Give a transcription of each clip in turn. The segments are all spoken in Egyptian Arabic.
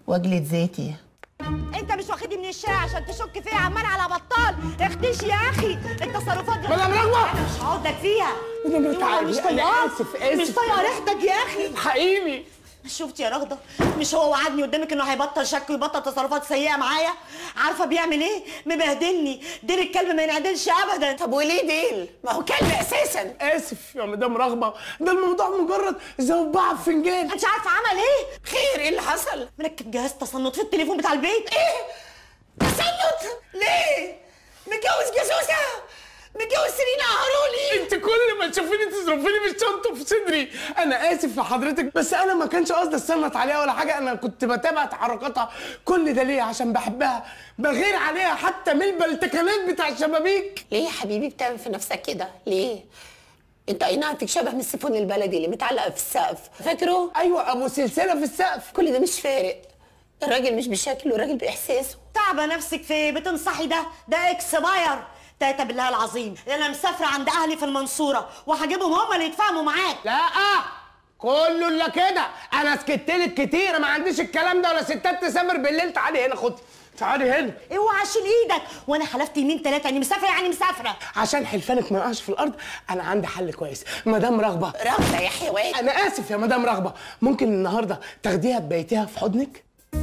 واجلد ذاتي انت مش واخدني من الشارع عشان تشك فيا عمال على بطال اختشي يا اخي التصرفات دي مدام رغوة! انا مش هقعد لك فيها مدام اوعى، تعالي، مش أنا طايقاك آسف، آسف. مش طايقه ريحتك يا اخي حقيقي شفت يا رغده مش هو وعدني قدامك انه هيبطل شك ويبطل تصرفات سيئه معايا عارفه بيعمل ايه مبهدلني ديل الكلب ما ينعدلش ابدا طب وليه ديل ما هو كلب اساسا اسف يا مدام رغبه ده الموضوع مجرد زوبعه في فنجان انت عارفه عمل ايه خير ايه اللي حصل مركب جهاز تصنت في التليفون بتاع البيت ايه تسلط ليه متجوز جاسوسه متجوز سيرينا هارولي انت كل ما تشوفيني تظرفيني بالشنطه في صدري انا اسف لحضرتك بس انا ما كانش قصدي استنط عليها ولا حاجه انا كنت بتابع تحركاتها كل ده ليه عشان بحبها بغير عليها حتى من البلتكنات بتاع الشبابيك ليه يا حبيبي بتعمل في نفسك كده ليه انت اي نعم فيك شبه من السيفون البلدي اللي متعلق في السقف فاكره ايوه ابو سلسله في السقف كل ده مش فارق الراجل مش بشكله الراجل باحساسه تعبه نفسك في إيه؟ بتنصحي ده ده اكسباير تاتا بالله العظيم انا مسافره عند اهلي في المنصوره وهجيبهم هم اللي يتفاهموا معاك لا كله الا كده انا سكت لك كتير ما عنديش الكلام ده ولا ستات تسافر بالليل تعالي هنا خدي تعالي هنا اوعى شيل ايدك وانا حلفت يمين ثلاثه اني مسافره يعني مسافره عشان حلفانك ما يقعش في الارض انا عندي حل كويس مدام رغبه رغده يا حيوان انا اسف يا مدام رغبه ممكن النهارده تاخديها تبيتيها في حضنك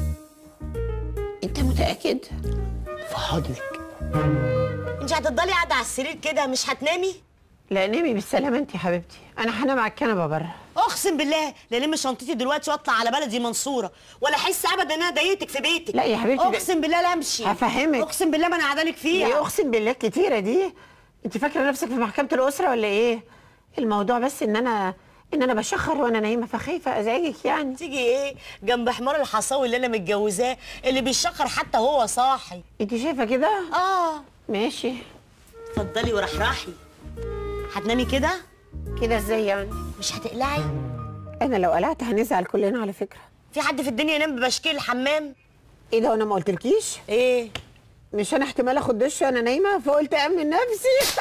انت متاكد في حضنك انت هتفضلي قاعده على السرير كده مش هتنامي لا نامي بالسلامه انت يا حبيبتي انا هنام على الكنبه بره اقسم بالله لا لم شنطتي دلوقتي واطلع على بلدي منصوره ولا احس ابدا ان انا ضايقتك في بيتك لا يا حبيبتي ده- اقسم بالله لا امشي هفهمك. اقسم بالله ما انا قاعده لك ايه فيها اقسم بالله الكتيره دي انت فاكره نفسك في محكمه الاسره ولا ايه الموضوع بس ان انا ان انا بشخر وانا نايمه فخايفه ازعجك يعني تيجي ايه جنب حمار الحصاوي اللي انا متجوزاه اللي بيشخر حتى هو صاحي انت شايفه كده اه ماشي اتفضلي ورحرحي هتنامي كده كده ازاي يعني مش هتقلعي انا لو قلعت هنزعل كلنا على فكره في حد في الدنيا ينام ببشكير الحمام ايه ده وانا ما قلتلكيش ايه مش انا احتمال اخد دش وانا نايمه فقلت امن نفسي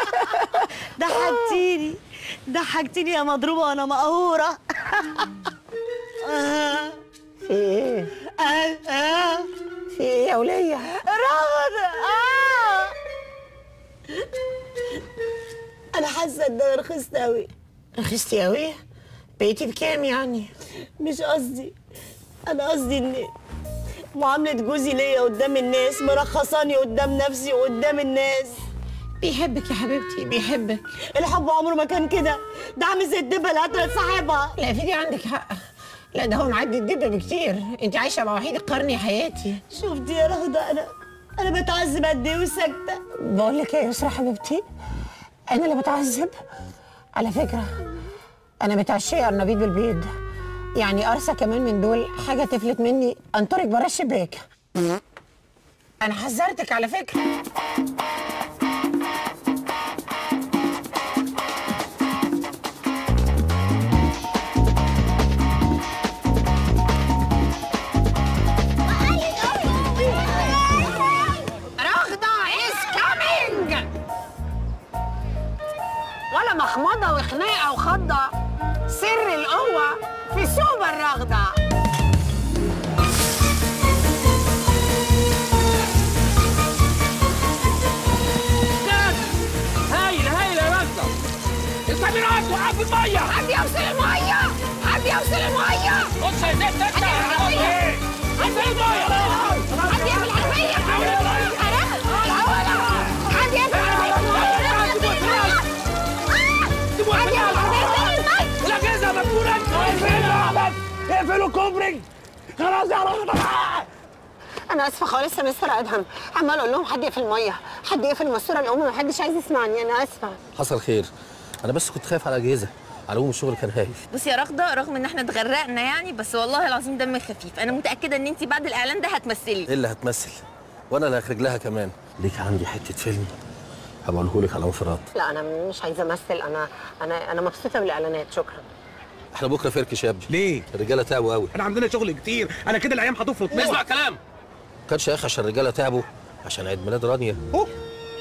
ضحكتيني ضحكتيني يا مضروبه وانا مقهوره آه. في ايه آه. آه. في ايه يا وليه رغد آه. انا حاسه ان انا رخصت قوي رخصتي قوي بقيتي بكام يعني مش قصدي انا قصدي ان معامله جوزي ليا قدام الناس مرخصاني قدام نفسي وقدام الناس بيحبك يا حبيبتي بيحبك الحب عمره ما كان كده ده عامل زي الدبه اللي قتلت صاحبها لا في دي عندك حق لا ده هو معدي الدبه بكتير انت عايشه مع وحيد القرن يا حياتي شفتي يا رغده انا انا بتعذب قد ايه وساكته بقول لك ايه يا يسرا حبيبتي انا اللي بتعذب على فكره انا متعشيه النبيض بالبيض يعني قرصه كمان من دول حاجه تفلت مني انطرك بره الشباك انا حذرتك على فكره رغده از كامينج ولا مخمضه وخناقه وخضه سر القوه في سوبر رغده هايل هايل يا رجل الكاميرات وقع في الميه حد يوصل الميه حد يوصل الميه بص يا زيت انت ايه حد يقفل حد يقفل العربيه حد يقفل العربيه الاجهزه مقفوله اقفلوا بس اقفلوا كوبري خلاص يا رجل انا اسفه خالص يا مستر ادهم عمال اقول لهم حد يقفل الميه حد يقفل الماسوره الام ما حدش عايز يسمعني انا اسفه حصل خير انا بس كنت خايف على الاجهزه على العموم الشغل كان هايل بصي يا رغده رغم ان احنا اتغرقنا يعني بس والله العظيم دمك خفيف انا متاكده ان انت بعد الاعلان ده هتمثلي ايه اللي هتمثل وانا اللي هخرج لها كمان ليك عندي حته فيلم هبقوله لك على انفراد لا انا مش عايزه امثل انا انا انا مبسوطه بالاعلانات شكرا احنا بكره فركش يا ابني ليه؟ الرجاله تعبوا قوي احنا عندنا شغل كتير انا كده الايام هتفرط اسمع كلام ما كانش يا اخي عشان الرجاله تعبوا عشان عيد ميلاد رانيا هو